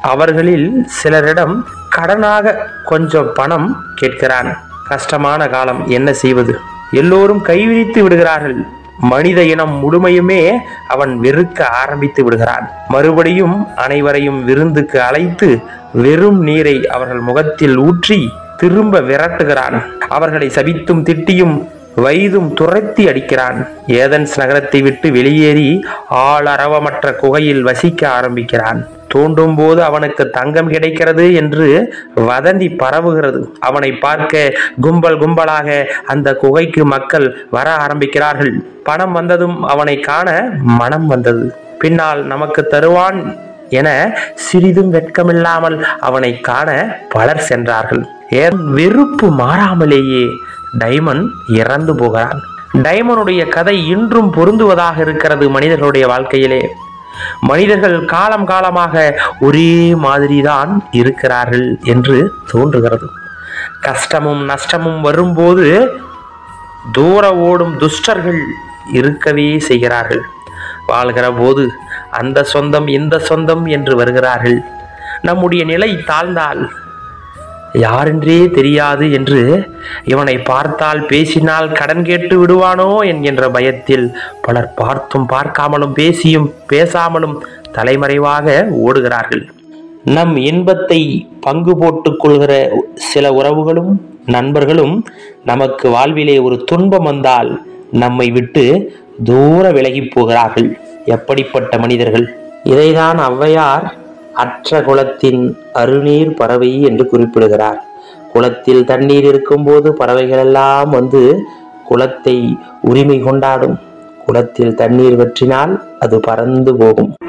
அவர்களில் சிலரிடம் கடனாக கொஞ்சம் பணம் கேட்கிறான் கஷ்டமான காலம் என்ன செய்வது எல்லோரும் கைவிரித்து விடுகிறார்கள் மனித இனம் முழுமையுமே அவன் வெறுக்க ஆரம்பித்து விடுகிறான் மறுபடியும் அனைவரையும் விருந்துக்கு அழைத்து வெறும் நீரை அவர்கள் முகத்தில் ஊற்றி திரும்ப விரட்டுகிறான் அவர்களை சபித்தும் திட்டியும் வைதும் துரத்தி அடிக்கிறான் ஏதன்ஸ் நகரத்தை விட்டு வெளியேறி ஆளரவமற்ற குகையில் வசிக்க ஆரம்பிக்கிறான் தோண்டும் போது அவனுக்கு தங்கம் கிடைக்கிறது என்று வதந்தி பரவுகிறது அவனை பார்க்க கும்பல் கும்பலாக அந்த குகைக்கு மக்கள் வர ஆரம்பிக்கிறார்கள் பணம் வந்ததும் அவனை காண மனம் வந்தது பின்னால் நமக்கு தருவான் என சிறிதும் வெட்கமில்லாமல் அவனை காண பலர் சென்றார்கள் ஏன் வெறுப்பு மாறாமலேயே டைமன் இறந்து போகிறான் டைமனுடைய கதை இன்றும் பொருந்துவதாக இருக்கிறது மனிதர்களுடைய வாழ்க்கையிலே மனிதர்கள் காலம் காலமாக ஒரே மாதிரிதான் இருக்கிறார்கள் என்று தோன்றுகிறது கஷ்டமும் நஷ்டமும் வரும்போது தூர ஓடும் துஷ்டர்கள் இருக்கவே செய்கிறார்கள் வாழ்கிற போது அந்த சொந்தம் இந்த சொந்தம் என்று வருகிறார்கள் நம்முடைய நிலை தாழ்ந்தால் யாரென்றே தெரியாது என்று இவனை பார்த்தால் பேசினால் கடன் கேட்டு விடுவானோ என்கின்ற பயத்தில் பலர் பார்த்தும் பார்க்காமலும் பேசியும் பேசாமலும் தலைமறைவாக ஓடுகிறார்கள் நம் இன்பத்தை பங்கு போட்டுக் கொள்கிற சில உறவுகளும் நண்பர்களும் நமக்கு வாழ்விலே ஒரு துன்பம் வந்தால் நம்மை விட்டு தூர விலகிப் போகிறார்கள் எப்படிப்பட்ட மனிதர்கள் இதைதான் ஔவையார் அற்ற குளத்தின் அருநீர் பறவை என்று குறிப்பிடுகிறார் குளத்தில் தண்ணீர் இருக்கும்போது பறவைகளெல்லாம் வந்து குளத்தை உரிமை கொண்டாடும் குளத்தில் தண்ணீர் வற்றினால் அது பறந்து போகும்